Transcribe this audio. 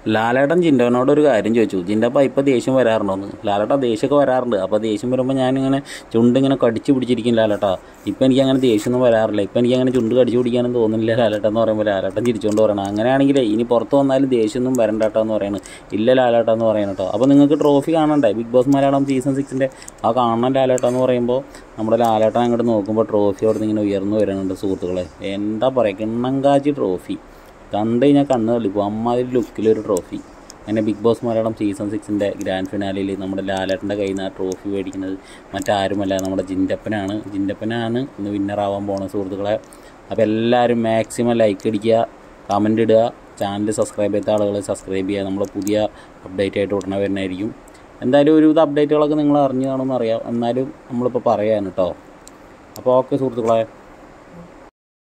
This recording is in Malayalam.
ലാലേട്ടൻ ജിൻഡോനോട് ഒരു കാര്യം ചോദിച്ചു ജിൻഡപ്പ ഇപ്പം ദേഷ്യം വരാറുണ്ടോന്ന് ലാലേട്ട ദേഷ്യമൊക്കെ വരാറുണ്ട് അപ്പോൾ ദേഷ്യം വരുമ്പോൾ ഞാനിങ്ങനെ ചുണ്ട് ഇങ്ങനെ കടിച്ചു പിടിച്ചിരിക്കും ലാലേട്ടാ ഇപ്പം എനിക്ക് അങ്ങനെ ദേഷ്യമൊന്നും വരാറില്ല ഇപ്പം എനിക്ക് അങ്ങനെ ചുണ്ട് കടിച്ചു പിടിക്കാനും തോന്നുന്നില്ല ലാലേട്ടൻ എന്ന് പറയുമ്പോൾ ലാലേട്ടൻ ചിരിച്ചുകൊണ്ട് പറയണം അങ്ങനെയാണെങ്കിൽ ഇനി പുറത്ത് വന്നാലും ദേഷ്യമൊന്നും വരണ്ടാട്ടോ എന്ന് പറയണം ഇല്ല ലാലേട്ട എന്ന് പറയണം കേട്ടോ അപ്പോൾ നിങ്ങൾക്ക് ട്രോഫി കാണണ്ടേ ബിഗ് ബോസ് മലയാളം സീസൺ സിക്സിൻ്റെ ആ കാണണം ലാലേട്ട എന്ന് പറയുമ്പോൾ നമ്മുടെ ലാലേട്ടൻ അങ്ങോട്ട് നോക്കുമ്പോൾ ട്രോഫി അവിടെ നിന്ന് ഇങ്ങനെ ഉയർന്നു വരുന്നുണ്ട് സുഹൃത്തുക്കളെ എന്താ പറയുക കിണ്ണങ്കാച്ചി ട്രോഫി കണ്ടു കഴിഞ്ഞാൽ കണ്ണ് തള്ളിപ്പോൾ അമ്മാതിരി ലുക്കിലൊരു ട്രോഫി അങ്ങനെ ബിഗ് ബോസ് മലയാളം സീസൺ സിക്സിൻ്റെ ഗ്രാൻഡ് ഫിനാലിൽ നമ്മുടെ ലാലേട്ടൻ്റെ കയ്യിൽ നിന്ന് ആ ട്രോഫി മേടിക്കുന്നത് മറ്റാരുമല്ല നമ്മുടെ ജിൻഡപ്പനാണ് ജിൻഡപ്പനാണ് ഇന്ന് വിന്നറാവാൻ പോകുന്ന സുഹൃത്തുക്കളെ അപ്പോൾ എല്ലാവരും മാക്സിമം ലൈക്ക് അടിക്കുക കമൻ്റ് ഇടുക ചാനൽ സബ്സ്ക്രൈബ് ചെയ്ത ആളുകൾ സബ്സ്ക്രൈബ് ചെയ്യുക നമ്മൾ പുതിയ അപ്ഡേറ്റ് ആയിട്ട് ഉടനെ വരുന്നതായിരിക്കും എന്തായാലും ഒരുവിധ അപ്ഡേറ്റുകളൊക്കെ നിങ്ങൾ അറിഞ്ഞു കാണുമെന്ന് അറിയാം എന്നാലും നമ്മളിപ്പോൾ പറയാൻ കേട്ടോ അപ്പോൾ ഓക്കെ സുഹൃത്തുക്കളെ